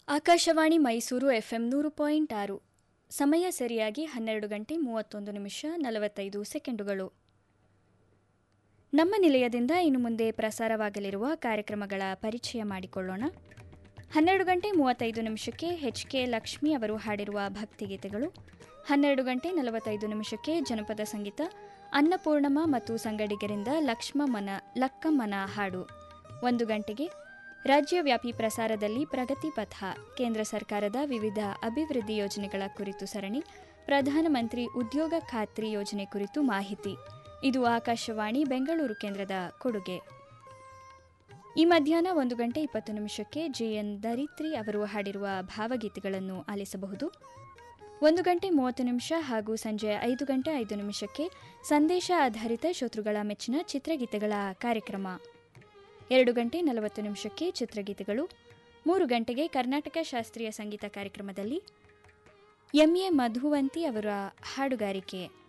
Akashvani Mysuru FM ನೂರು point ಆರು ಸಮಯ ಸರಿಯಾಗಿ ಹನ್ನೆರಡು ಗಂಟೆ ಮೂವತ್ತೊಂದು ನಿಮಿಷ ನಲವತ್ತೈದು ಸೆಕೆಂಡುಗಳು ನಮ್ಮ ನಿಲಯದಿಂದ ಇನ್ನು ಮುಂದೆ ಪ್ರಸಾರವಾಗಲಿರುವ ಕಾರ್ಯಕ್ರಮಗಳ ಪರಿಚಯ ಮಾಡಿಕೊಳ್ಳೋಣ ಹನ್ನೆರಡು ಗಂಟೆ ಮೂವತ್ತೈದು ನಿಮಿಷಕ್ಕೆ ಎಚ್ ಕೆ ಲಕ್ಷ್ಮಿ ಅವರು ಹಾಡಿರುವ ಭಕ್ತಿಗೀತೆಗಳು ಹನ್ನೆರಡು ಗಂಟೆ ನಲವತ್ತೈದು ನಿಮಿಷಕ್ಕೆ ಜನಪದ ಸಂಗೀತ ಅನ್ನಪೂರ್ಣಮ್ಮ ಮತ್ತು ಸಂಗಡಿಗರಿಂದ ಲಕ್ಷ್ಮಮ್ಮನ ಲಕ್ಕಮ್ಮನ ಹಾಡು ಒಂದು ಗಂಟೆಗೆ ರಾಜ್ಯವ್ಯಾಪಿ ಪ್ರಸಾರದಲ್ಲಿ ಪ್ರಗತಿ ಪಥ ಕೇಂದ್ರ ಸರ್ಕಾರದ ವಿವಿಧ ಅಭಿವೃದ್ಧಿ ಯೋಜನೆಗಳ ಕುರಿತು ಸರಣಿ ಪ್ರಧಾನಮಂತ್ರಿ ಉದ್ಯೋಗ ಖಾತ್ರಿ ಯೋಜನೆ ಕುರಿತು ಮಾಹಿತಿ ಇದು ಆಕಾಶವಾಣಿ ಬೆಂಗಳೂರು ಕೇಂದ್ರದ ಕೊಡುಗೆ ಈ ಮಧ್ಯಾಹ್ನ ಒಂದು ಗಂಟೆ ಇಪ್ಪತ್ತು ನಿಮಿಷಕ್ಕೆ ಜೆಎನ್ ದರಿತ್ರಿ ಅವರು ಹಾಡಿರುವ ಭಾವಗೀತೆಗಳನ್ನು ಆಲಿಸಬಹುದು ಒಂದು ಗಂಟೆ ಮೂವತ್ತು ನಿಮಿಷ ಹಾಗೂ ಸಂಜೆ ಐದು ಗಂಟೆ ಐದು ನಿಮಿಷಕ್ಕೆ ಸಂದೇಶ ಆಧಾರಿತ ಶೋತೃಗಳ ಮೆಚ್ಚಿನ ಚಿತ್ರಗೀತೆಗಳ ಕಾರ್ಯಕ್ರಮ ಎರಡು ಗಂಟೆ ನಲವತ್ತು ನಿಮಿಷಕ್ಕೆ ಚಿತ್ರಗೀತೆಗಳು ಮೂರು ಗಂಟೆಗೆ ಕರ್ನಾಟಕ ಶಾಸ್ತ್ರೀಯ ಸಂಗೀತ ಕಾರ್ಯಕ್ರಮದಲ್ಲಿ ಎಂಎ ಮಧುವಂತಿ ಅವರ ಹಾಡುಗಾರಿಕೆ